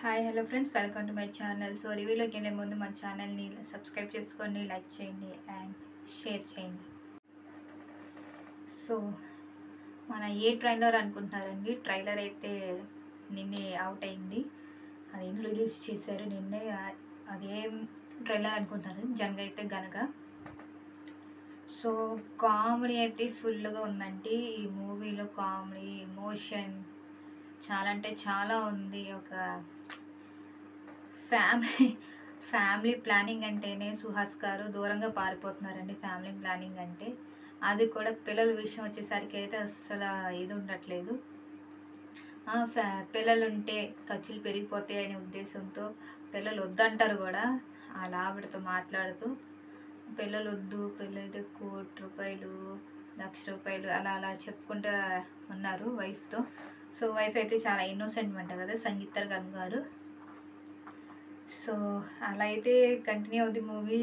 hi hello friends welcome to my channel so రివ్యూలోకి వెళ్ళే ముందు మా ఛానల్ని సబ్స్క్రైబ్ చేసుకోండి లైక్ చేయండి అండ్ షేర్ చేయండి సో మన ఏ ట్రైలర్ అనుకుంటున్నారండి ట్రైలర్ అయితే నిన్నే అవుట్ అయింది అది రిలీజ్ చేశారు నిన్నే ఆ- అదేం ట్రైలర్ అనుకుంటున్నారు జనగా అయితే గనక సో కామెడీ అయితే ఫుల్గా ఉందండి ఈ మూవీలో కామెడీ ఎమోషన్ చాలా అంటే చాలా ఉంది ఒక ఫ్యామిలీ ఫ్యామిలీ ప్లానింగ్ అంటేనే సుహాస్ గారు దూరంగా పారిపోతున్నారండి ఫ్యామిలీ ప్లానింగ్ అంటే అది కూడా పిల్లల విషయం వచ్చేసరికి అయితే అస్సలు ఇది ఉండట్లేదు ఆ, ఫ్యా- పిల్లలు ఉంటే ఖర్చులు పెరిగిపోతాయి అనే ఉద్దేశంతో పిల్లలు వద్దంటారు కూడా అలా ఆవిడతో మాట్లాడుతూ పిల్లలు వద్దు పిల్లలు కోటి రూపాయలు లక్ష రూపాయలు అలా అలా చెప్పుకుంటూ ఉన్నారు వైఫ్తో సో వైఫ్ అయితే చాలా ఇన్నోసెంట్ అంట కదా సంగీతర్ గన్ గారు సో అలా అయితే కంటిన్యూ అవుతుంది మూవీ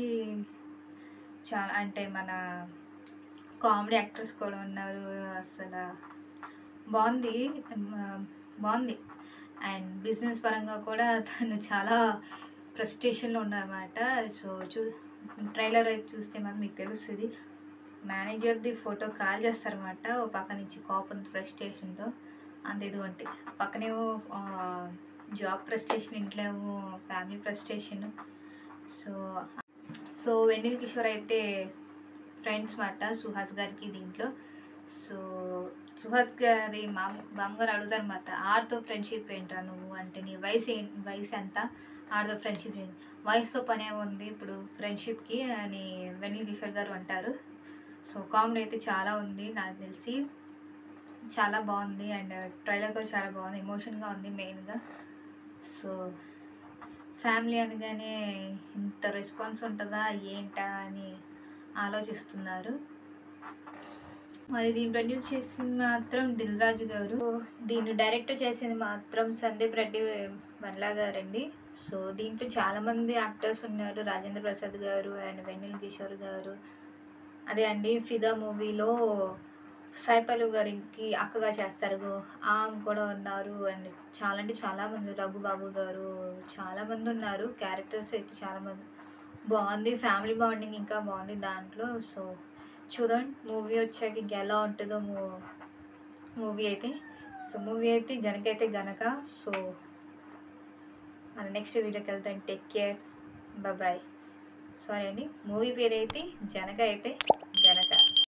చాలా అంటే మన కామెడీ యాక్టర్స్ కూడా ఉన్నారు అసలు బాగుంది మ- బాగుంది అండ్ బిజినెస్ పరంగా కూడా తను చాలా ప్రెస్టేషన్లో ఉన్నారన్నమాట సో చూ ట్రైలర్ అయితే చూస్తే మాత్రం మీకు తెలుస్తుంది మేనేజర్ది ఫోటో కాల్ చేస్తారన్నమాట ఓ పక్క నుంచి కోపం ప్రెస్టేషన్తో అంత ఇదిగోండి పక్కనేమో ఆ, జాబ్ ప్రెస్టేషన్ ఇంట్లో ఏమో family frustration so so Vennela Kishore అయితే ఫ్రెండ్స్ మాట సుహాస్ గారికి దీంట్లో సో సుహాస్ గారి మామ బామ్మగారు అడుగుతారు అనమాట ఆడితో ఫ్రెండ్షిప్ ఏంట్రా నువ్వు అంటే నీ వయసు ఏం వయసు ఎంత ఆడితో ఫ్రెండ్షిప్ ఏంటి వయసుతో పనే ఉంది ఇప్పుడు ఫ్రెండ్షిప్కి అని వెన్నెల కిషోర్ గారు అంటారు సో కామెడీ అయితే చాలా ఉంది నాకు తెలిసి చాలా బాగుంది అండ్ ట్రైలర్ కూడా చాలా బాగుంది ఎమోషన్గా ఉంది మెయిన్గా సో ఫ్యామిలీ అనగానే ఇంత రెస్పాన్స్ ఉంటుందా ఏంటా అని ఆలోచిస్తున్నారు మరి దీన్ని ప్రొడ్యూస్ చేసింది మాత్రం దిల్ రాజు గారు దీన్ని డైరెక్ట్ చేసింది మాత్రం సందీప్ రెడ్డి బండ్లా గారండి సో దీంట్లో చాలామంది యాక్టర్స్ ఉన్నారు రాజేంద్ర ప్రసాద్ గారు అండ్ వెన్నెల కిషోర్ గారు అదే అండి ఫిదా మూవీలో సాయిపల్లి గారికి అక్కగా చేస్తారు ఆమె కూడా ఉన్నారు అండ్ చాలా అంటే చాలా మంది రఘుబాబు గారు చాలా మంది ఉన్నారు క్యారెక్టర్స్ అయితే చాలా మంది బాగుంది ఫ్యామిలీ బాండింగ్ ఇంకా బాగుంది దాంట్లో సో చూడండి మూవీ వచ్చాక ఇంకా ఎలా ఉంటుందో మూ మూవీ అయితే సో మూవీ అయితే జనకైతే గనక సో మన నెక్స్ట్ వీడియోకి వెళ్తాం టేక్ కేర్ బాయ్ సారీ అండి మూవీ పేరు అయితే జనక అయితే